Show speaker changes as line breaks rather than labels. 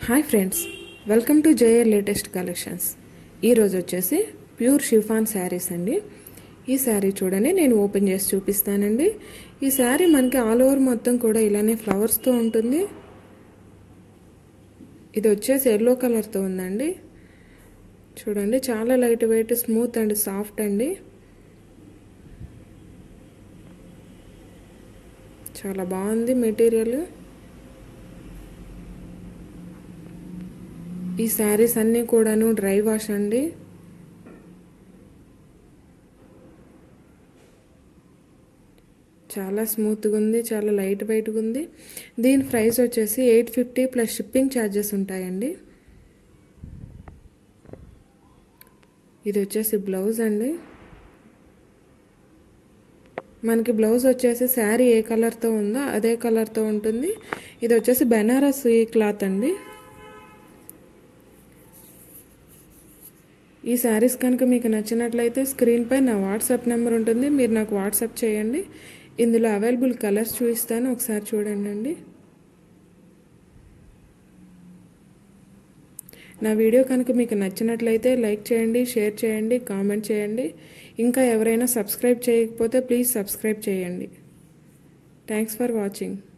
hi friends welcome to JR latest collections ఈరోజు వచ్చేసి pure chiffon saris అండి ఈ శారీ చూడండి నేను ఓపెన్ చేసి చూపిస్తానండి ఈ శారీ మనకి ఆల్ ఓవర్ మొత్తం కూడా ఇలానే ఫ్లవర్స్తో ఉంటుంది ఇది వచ్చేసి ఎల్లో కలర్తో ఉందండి చూడండి చాలా light weight smooth and soft అండి చాలా బాగుంది మెటీరియల్ ఈ శారీస్ అన్నీ కూడాను డ్రై వాష్ అండి చాలా స్మూత్గా ఉంది చాలా లైట్ వెయిట్గా ఉంది దీని ప్రైస్ వచ్చేసి eight fifty plus shipping charges ఉంటాయండి ఇది వచ్చేసి బ్లౌజ్ అండి మనకి బ్లౌజ్ వచ్చేసి శారీ ఏ కలర్తో ఉందో అదే కలర్తో ఉంటుంది ఇది వచ్చేసి బెనారస్ క్లాత్ అండి ఈ శారీస్ కనుక మీకు నచ్చినట్లయితే స్క్రీన్పై నా వాట్సాప్ నెంబర్ ఉంటుంది మీరు నాకు వాట్సాప్ చేయండి ఇందులో అవైలబుల్ కలర్స్ చూపిస్తాను ఒకసారి చూడండి అండి నా వీడియో కనుక మీకు నచ్చినట్లయితే లైక్ చేయండి షేర్ చేయండి కామెంట్ చేయండి ఇంకా ఎవరైనా సబ్స్క్రైబ్ చేయకపోతే ప్లీజ్ సబ్స్క్రైబ్ చేయండి థ్యాంక్స్ ఫర్ వాచింగ్